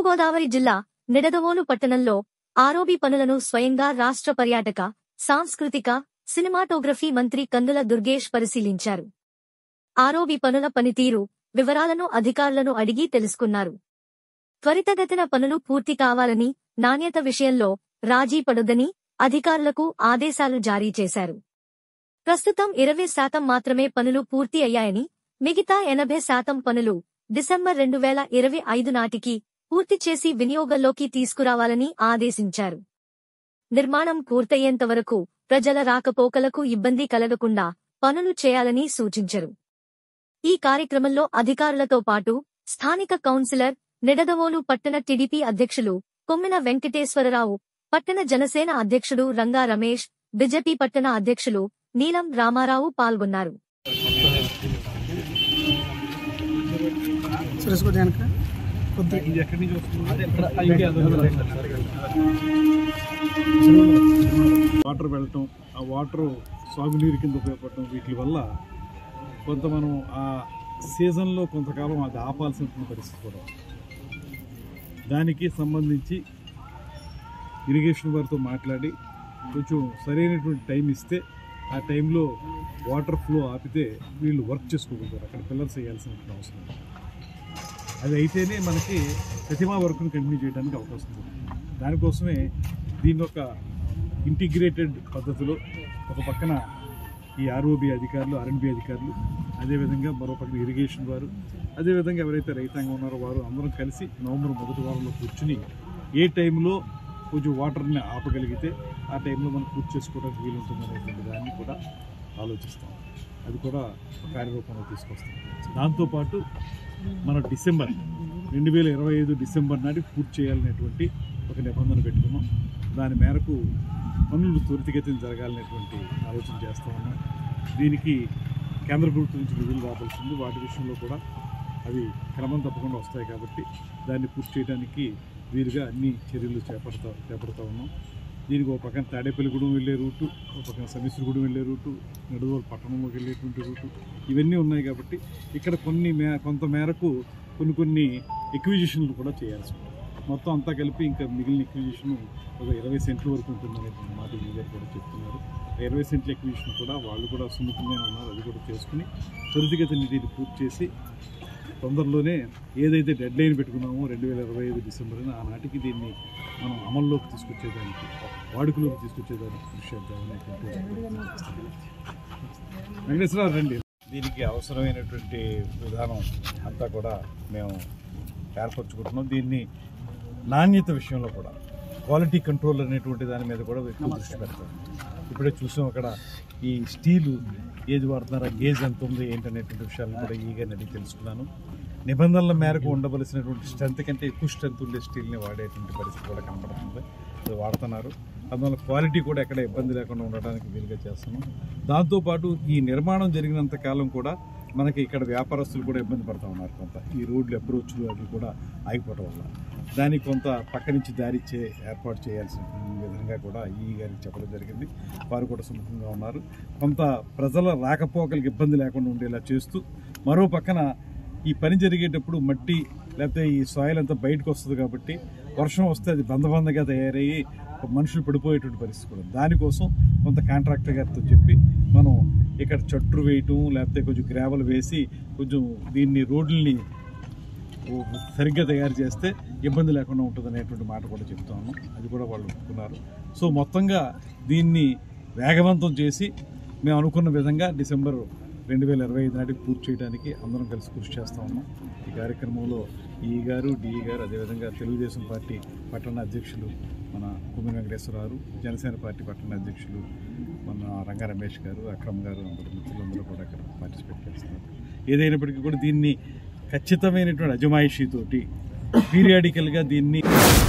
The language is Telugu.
తూర్పుగోదావరి జిల్లా నిడదవోలు పట్టణంలో ఆరోబి పనులను స్వయంగా రాష్ట్ర పర్యాటక సాంస్కృతిక సినిమాటోగ్రఫీ మంత్రి కందుల దుర్గేష్ పరిశీలించారు ఆరోబి పనుల పనితీరు వివరాలను అధికారులను అడిగి తెలుసుకున్నారు త్వరితగతిన పనులు పూర్తి కావాలని నాణ్యత విషయంలో రాజీ పడొద్దని అధికారులకు ఆదేశాలు జారీ చేశారు ప్రస్తుతం ఇరవై శాతం మాత్రమే పనులు పూర్తి అయ్యాయని మిగతా ఎనభై శాతం పనులు డిసెంబర్ రెండు వేల ఇరవై ఐదు నాటికి పూర్తి చేసి వినియోగంలోకి తీసుకురావాలని ఆదేశించారు నిర్మాణం పూర్తయ్యేంత వరకు ప్రజల రాకపోకలకు ఇబ్బంది కలగకుండా పనులు చేయాలని సూచించారు ఈ కార్యక్రమంలో అధికారులతో పాటు స్థానిక కౌన్సిలర్ నిడదవోలు పట్టణ టీడీపీ అధ్యక్షులు కొమ్మిన వెంకటేశ్వరరావు పట్టణ జనసేన అధ్యక్షుడు రంగా రమేష్ బీజేపీ పట్టణ అధ్యక్షులు నీలం రామారావు పాల్గొన్నారు సురేష్ కొద్ది వెనక కొద్ది ఇది ఎక్కడి నుంచి వస్తుంది వాటర్ వెళ్ళటం ఆ వాటర్ సాగునీరు కింద ఉపయోగపడటం వీటి వల్ల కొంత మనం ఆ సీజన్లో కొంతకాలం అది ఆపాల్సిన పరిస్థితి కూడా ఉంది. దానికి సంబంధించి ఇరిగేషన్ వారితో మాట్లాడి కొంచెం సరైనటువంటి టైం ఇస్తే ఆ టైంలో వాటర్ ఫ్లో ఆపితే వీళ్ళు వర్క్ చేసుకోగలుగుతారు అక్కడ పిల్లర్స్ వేయాల్సిన అవసరం లేదు. అది అయితేనే మనకి ప్రతిమా వర్క్ను కంటిన్యూ చేయడానికి అవకాశం ఉంది దానికోసమే దీన్ని ఒక ఇంటిగ్రేటెడ్ పద్ధతిలో ఒక పక్కన ఈ ఆర్ఓబి అధికారులు ఆర్ఎన్బి అధికారులు అదేవిధంగా మరో పక్కన ఇరిగేషన్ వారు అదేవిధంగా ఎవరైతే రైతాంగం ఉన్నారో వారు అందరం కలిసి నవంబర్ మొదటి వారంలో కూర్చుని ఏ టైంలో కొంచెం వాటర్ని ఆపగలిగితే ఆ టైంలో మనం పూర్తి చేసుకోవడానికి వీలుంటుందనేటువంటి దాన్ని కూడా ఆలోచిస్తాం అది కూడా ఒక కార్యరూపంలో తీసుకొస్తాం దాంతోపాటు మన డిసెంబర్ రెండు వేల ఇరవై ఐదు డిసెంబర్ నాటి పూర్తి చేయాలనేటువంటి ఒక నిబంధన పెట్టుకున్నాం దాని మేరకు పనులు త్వరితగతిన జరగాలనేటువంటి ఆలోచన చేస్తా ఉన్నాం దీనికి కేంద్ర ప్రభుత్వం నుంచి నిధులు రావాల్సింది వాటి విషయంలో కూడా అవి క్రమం తప్పకుండా వస్తాయి కాబట్టి దాన్ని పూర్తి చేయడానికి వీలుగా అన్ని చర్యలు చేపడతా చేపడతా ఉన్నాం దీనికి ఒక పక్కన తాడేపల్లిగూడెం వెళ్ళే రూటు ఒక పక్కన సమీశ్వరగూడెం వెళ్ళే రూటు నడుదోలు పట్టణంలోకి వెళ్ళేటువంటి రూటు ఇవన్నీ ఉన్నాయి కాబట్టి ఇక్కడ కొన్ని మే కొంత మేరకు కొన్ని కొన్ని ఎక్విజిషన్లు కూడా చేయాల్సి ఉంది మొత్తం అంతా కలిపి ఇంకా మిగిలిన ఎక్విజిషన్ ఒక ఇరవై సెంట్ల వరకు ఉంటుందనే మాట ఈ గారు కూడా చెప్తున్నారు ఆ ఇరవై సెంట్ల ఎక్విజిషన్ కూడా వాళ్ళు కూడా సున్నితంగానే ఉన్నారు అది కూడా చేసుకుని త్వరితగతిని దీన్ని పూర్తి చేసి తొందరలోనే ఏదైతే డెడ్ లైన్ పెట్టుకున్నామో రెండు వేల ఇరవై ఐదు డిసెంబర్ ఆనాటికి దీన్ని మనం అమల్లోకి తీసుకొచ్చేదానికి వాడుకలోకి తీసుకొచ్చేదానికి కృషి చేద్దామనేటువంటి వెంకటేశ్వరరావు రండి దీనికి అవసరమైనటువంటి విధానం అంతా కూడా మేము ఏర్పరచుకుంటున్నాం దీన్ని నాణ్యత విషయంలో కూడా క్వాలిటీ కంట్రోల్ అనేటువంటి దాని మీద కూడా ఎక్కువ దృష్టి పెడతాం ఇప్పుడే చూసాం అక్కడ ఈ స్టీలు ఏది వాడుతున్నారా గేజ్ ఎంత ఉంది ఏంటనేటువంటి విషయాలను కూడా ఈగా అడిగి తెలుసుకున్నాను నిబంధనల మేరకు ఉండవలసినటువంటి స్ట్రెంత్ కంటే ఎక్కువ స్ట్రెంత్ ఉండే స్టీల్ని వాడేటువంటి పరిస్థితి కూడా కనపడుతుంది అది వాడుతున్నారు అందువల్ల క్వాలిటీ కూడా ఎక్కడ ఇబ్బంది లేకుండా ఉండడానికి వీలుగా చేస్తున్నాం దాంతోపాటు ఈ నిర్మాణం జరిగినంత కాలం కూడా మనకి ఇక్కడ వ్యాపారస్తులు కూడా ఇబ్బంది పడుతూ ఉన్నారు కొంత ఈ రోడ్లు అప్రోచ్లు అవి కూడా ఆగిపోవడం వల్ల దానికి కొంత పక్క నుంచి దారి ఇచ్చే ఏర్పాటు చేయాల్సిన విధంగా కూడా ఈ గారికి చెప్పడం జరిగింది వారు కూడా సుముఖంగా ఉన్నారు కొంత ప్రజల రాకపోకలకు ఇబ్బంది లేకుండా ఉండేలా చేస్తూ మరో పక్కన ఈ పని జరిగేటప్పుడు మట్టి లేకపోతే ఈ సాయిల్ అంతా బయటకు వస్తుంది కాబట్టి వర్షం వస్తే అది బందబందగా తయారయ్యి మనుషులు పడిపోయేటువంటి పరిస్థితి కూడా ఉంది. దానికోసం కొంత కాంట్రాక్టర్ గారితో చెప్పి మనం ఇక్కడ చట్టు వేయటం లేకపోతే కొంచెం గ్రావెల్ వేసి కొంచెం దీన్ని రోడ్లని సరిగ్గా తయారు చేస్తే ఇబ్బంది లేకుండా ఉంటుంది అనేటువంటి మాట కూడా చెప్తాను అది కూడా వాళ్ళు ఒప్పుకున్నారు సో మొత్తంగా దీన్ని వేగవంతం చేసి మేము అనుకున్న విధంగా డిసెంబర్ రెండు వేల ఇరవై ఐదు నాటికి పూర్తి చేయడానికి అందరం కలిసి కృషి చేస్తా ఉన్నాం ఈ కార్యక్రమంలో ఈ గారు డిఈ గారు అదేవిధంగా తెలుగుదేశం పార్టీ పట్టణ అధ్యక్షులు మన కుమ్మి వెంకటేశ్వరరావు జనసేన పార్టీ పట్టణ అధ్యక్షులు మన రంగా రమేష్ గారు అక్రమ్ గారు అందరూ మిత్రులందరూ కూడా ఇక్కడ పార్టిసిపేట్ చేస్తున్నారు ఏదైనప్పటికీ కూడా దీన్ని ఖచ్చితమైనటువంటి అజమాయిషీతోటి పీరియాడికల్గా దీన్ని